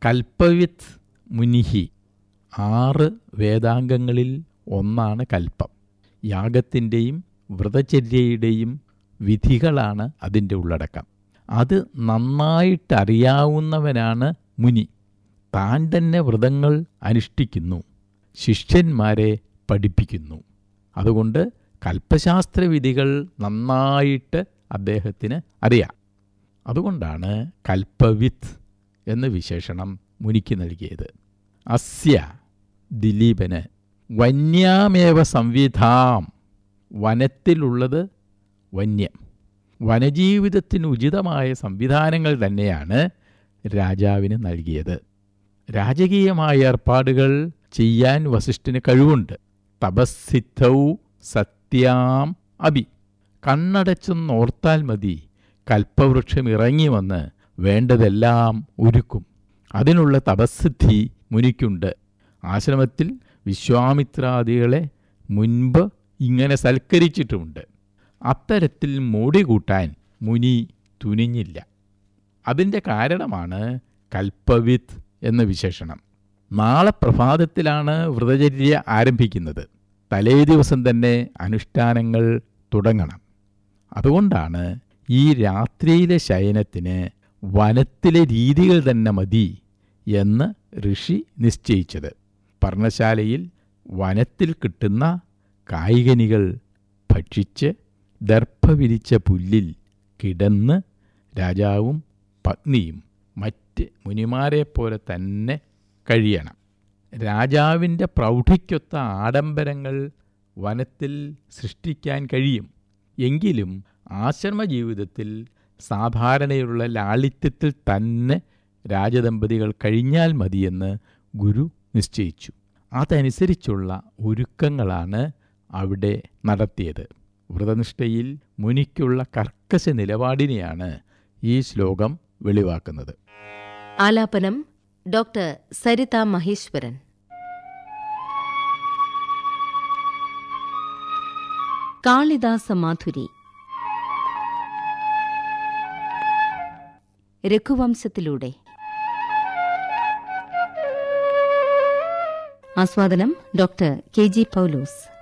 കൽപ്പവിത്ത് മുനിഹി ആറ് വേദാംഗങ്ങളിൽ ഒന്നാണ് കൽപ്പം യാഗത്തിൻ്റെയും വ്രതചര്യയുടെയും വിധികളാണ് അതിൻ്റെ ഉള്ളടക്കം അത് നന്നായിട്ടറിയാവുന്നവനാണ് മുനി താൻ തന്നെ വ്രതങ്ങൾ അനുഷ്ഠിക്കുന്നു ശിഷ്യന്മാരെ പഠിപ്പിക്കുന്നു അതുകൊണ്ട് കൽപ്പശാസ്ത്ര വിധികൾ നന്നായിട്ട് അദ്ദേഹത്തിന് അറിയാം അതുകൊണ്ടാണ് കൽപ്പവിത്ത് എന്ന വിശേഷണം മുനിക്ക് നൽകിയത് അസ്യ ദിലീപന് വന്യാമേവ സംവിധാം വനത്തിലുള്ളത് വന്യം വനജീവിതത്തിന് ഉചിതമായ സംവിധാനങ്ങൾ തന്നെയാണ് രാജാവിന് നൽകിയത് രാജകീയമായ ഏർപ്പാടുകൾ ചെയ്യാൻ വസിഷ്ഠന് കഴിവുണ്ട് തപസ്സിദ്ധൗ സത്യാം അഭി കണ്ണടച്ചൊന്നോർത്താൽ മതി കൽപ്പവൃക്ഷം ഇറങ്ങി വന്ന് വേണ്ടതെല്ലാം ഒരുക്കും അതിനുള്ള തപസ്സിദ്ധി മുനിക്കുണ്ട് ആശ്രമത്തിൽ വിശ്വാമിത്രാദികളെ മുൻപ് ഇങ്ങനെ സൽക്കരിച്ചിട്ടുമുണ്ട് അത്തരത്തിൽ മോടി കൂട്ടാൻ മുനി തുനിഞ്ഞില്ല അതിൻ്റെ കാരണമാണ് കൽപ്പവിത്ത് എന്ന വിശേഷണം നാളെ പ്രഭാതത്തിലാണ് വ്രതചര്യ ആരംഭിക്കുന്നത് തലേ ദിവസം തന്നെ അനുഷ്ഠാനങ്ങൾ തുടങ്ങണം അതുകൊണ്ടാണ് ഈ രാത്രിയിലെ ശയനത്തിന് വനത്തിലെ രീതികൾ തന്നെ മതി എന്ന് ഋഷി നിശ്ചയിച്ചത് പർണശാലയിൽ വനത്തിൽ കിട്ടുന്ന കായികനികൾ ഭക്ഷിച്ച് ദർഭ വിരിച്ച പുല്ലിൽ കിടന്ന് രാജാവും പത്നിയും മറ്റ് മുനിമാരെപ്പോലെ തന്നെ കഴിയണം രാജാവിൻ്റെ പ്രൗഢിക്കൊത്ത ആഡംബരങ്ങൾ വനത്തിൽ സൃഷ്ടിക്കാൻ കഴിയും എങ്കിലും ആശ്രമ ജീവിതത്തിൽ സാധാരണയുള്ള ലാളിത്യത്തിൽ തന്നെ രാജദമ്പതികൾ കഴിഞ്ഞാൽ മതിയെന്ന് ഗുരു നിശ്ചയിച്ചു അതനുസരിച്ചുള്ള ഒരുക്കങ്ങളാണ് അവിടെ നടത്തിയത് വ്രതനിഷ്ഠയിൽ മുനിക്കുള്ള കർക്കശ നിലപാടിനെയാണ് ഈ ശ്ലോകം വെളിവാക്കുന്നത് ആലാപനം ഡോക്ടർ സരിത മഹേശ്വരൻ കാളിദാസ മാധുരി രഘുവംശത്തിലൂടെ ആസ്വാദനം ഡോക്ടർ കെ ജി പൗലോസ്